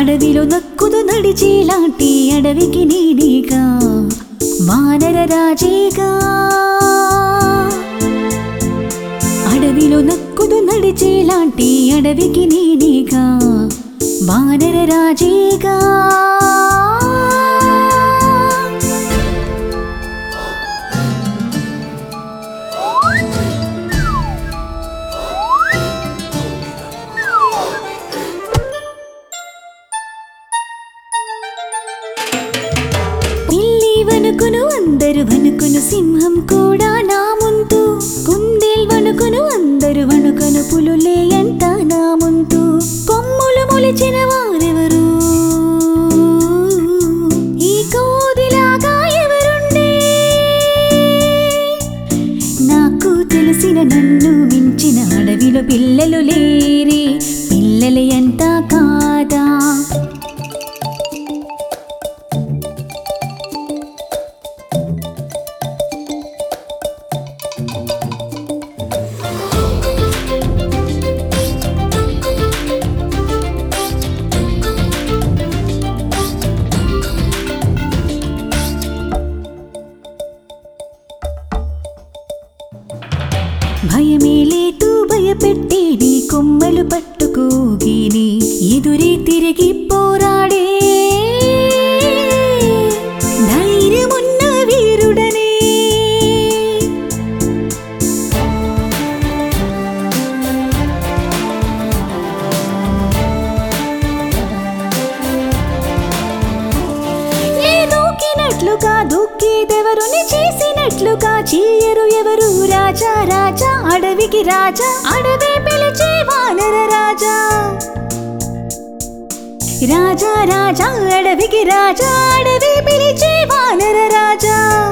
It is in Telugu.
అడవిలో నక్కుదు నడిచేలాంటి అడవికి నేనేగా వానర రాజేగా అడవిలో నక్కుదు నడిచేలాంటి అడవికి నేనేగా వానర రాజేగా పిల్లి వణుకును అందరు వణుకును సింహం కూడా నా ముందు కుందేల్ వణుకును అందరు వణుకును పులులే ఎంత నా ముందు కొమ్ములు మొలిచిన వారెవరు ఈ కోదిలాగా ఎవరుండే నాకు తెలిసిన నన్ను మించిన అడవిలో పిల్లలు లేరే పిల్లలు ఎంత కాదా భయమే లేటు భయపెట్టేది కొమ్మలు పట్టుకోగిని ఎదురే తిరిగి పోరాడే ధైర్యమున్న వీరుడనే ఏ దూకినట్లుగా దూకేదెవరుని చేసినట్లుగా చేయరు ఎవరు రాజా రాజా అడవికి రాజా అడవి పిలిచే వానర రాజా రాజా రాజా అడవికి రాజా అడవి పిలిచే వానర రాజా